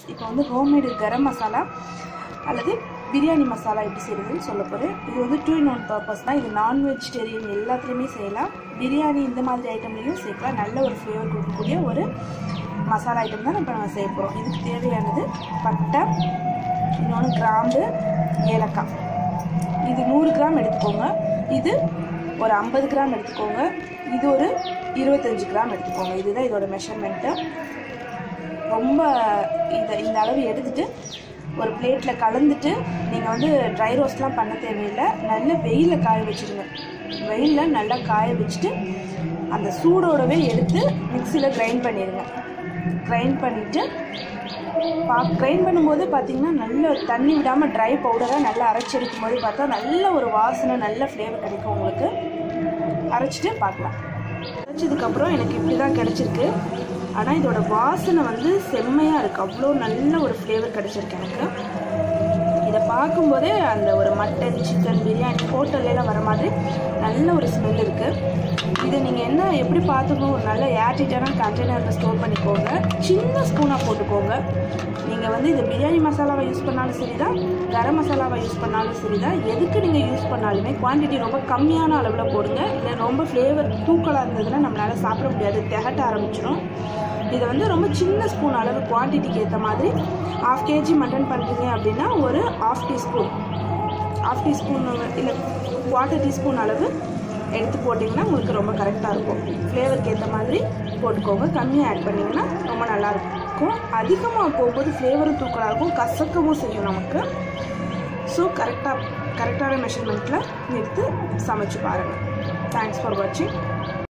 இப்போ வந்து ஹோம்மேடு கரம் மசாலா அல்லது பிரியாணி மசாலா எப்படி செய்கிறதுன்னு சொல்ல போகிறேன் இது வந்து டூ இன் ஒன் பர்பஸ் தான் இது நான் வெஜிடேரியன் எல்லாத்துலேயுமே செய்யலாம் பிரியாணி இந்த மாதிரி ஐட்டம்லேயும் சேர்க்கலாம் நல்ல ஒரு ஃப்ளேவர் கொடுக்கக்கூடிய ஒரு மசாலா ஐட்டம் தான் இப்போ நம்ம செய்ய போகிறோம் இதுக்கு தேவையானது பட்டை இன்னொன்று கிராம்பு ஏலக்காய் இது நூறு கிராம் எடுத்துக்கோங்க இது ஒரு ஐம்பது கிராம் எடுத்துக்கோங்க இது ஒரு இருபத்தஞ்சு கிராம் எடுத்துக்கோங்க இதுதான் இதோட மெஷர்மெண்ட்டு ரொம்ப இதை இந்த அளவு எடுத்துட்டு ஒரு பிளேட்டில் கலந்துட்டு நீங்கள் வந்து ட்ரை ரோஸ்ட்லாம் பண்ண தேவையில்லை நல்ல வெயிலில் காய வச்சுருங்க வெயிலில் நல்லா காய வச்சுட்டு அந்த சூடோடவே எடுத்து மிக்சியில் கிரைண்ட் பண்ணிடுங்க கிரைண்ட் பண்ணிவிட்டு பா கிரைண்ட் பண்ணும்போது பார்த்தீங்கன்னா நல்ல தண்ணி விடாமல் ட்ரை பவுடராக நல்லா அரைச்சி எடுக்கும் போது பார்த்தா நல்ல ஒரு வாசனை நல்ல ஃப்ளேவர் கிடைக்கும் உங்களுக்கு அரைச்சிட்டு பார்க்கலாம் அரைச்சதுக்கப்புறம் எனக்கு இப்படி தான் கிடச்சிருக்கு ஆனால் இதோட வாசனை வந்து செம்மையாக இருக்குது அவ்வளோ நல்ல ஒரு ஃப்ளேவர் கிடச்சிருக்கு எனக்கு இதை பார்க்கும்போதே அந்த ஒரு மட்டன் சிக்கன் பிரியாணி ஹோட்டல்லாம் வர மாதிரி நல்ல ஒரு ஸ்மெல் இருக்குது இது நீங்கள் என்ன எப்படி பார்த்துக்கணும் ஒரு நல்ல ஏர்டிட்டான கண்டெய்னரில் ஸ்டோர் பண்ணிக்கோங்க சின்ன ஸ்பூனாக போட்டுக்கோங்க நீங்கள் வந்து இது பிரியாணி மசாலாவை யூஸ் பண்ணாலும் சரி தான் கரம் மசாலாவை யூஸ் பண்ணாலும் சரி தான் எதுக்கு நீங்கள் யூஸ் பண்ணாலுமே குவான்டிட்டி ரொம்ப கம்மியான அளவில் போடுங்க இல்லை ரொம்ப ஃப்ளேவர் தூக்கலாக இருந்ததுன்னா நம்மளால் சாப்பிட முடியாது திகட்ட ஆரம்பிச்சிடும் இதை வந்து ரொம்ப சின்ன ஸ்பூன் அளவு குவான்டிட்டிக்கு ஏற்ற மாதிரி ஆஃப் கேஜி மட்டன் பண்ணுறீங்க அப்படின்னா ஒரு ஆஃப் டீஸ்பூன் ஆஃப் டீஸ்பூன் இல்லை குவார்ட்டர் டீஸ்பூன் அளவு எடுத்து போட்டிங்கன்னா உங்களுக்கு ரொம்ப கரெக்டாக இருக்கும் ஃப்ளேவருக்கு ஏற்ற மாதிரி போட்டுக்கோங்க கம்மியாக ஆட் பண்ணிங்கன்னா ரொம்ப நல்லாயிருக்கும் அதிகமாக போகும்போது ஃப்ளேவரும் தூக்கலாக இருக்கும் கசக்கவும் செய்யும் நமக்கு ஸோ கரெக்டாக கரெக்டான மெஷர்மெண்ட்டில் எடுத்து சமைச்சு பாருங்கள் தேங்க்ஸ் ஃபார் வாட்சிங்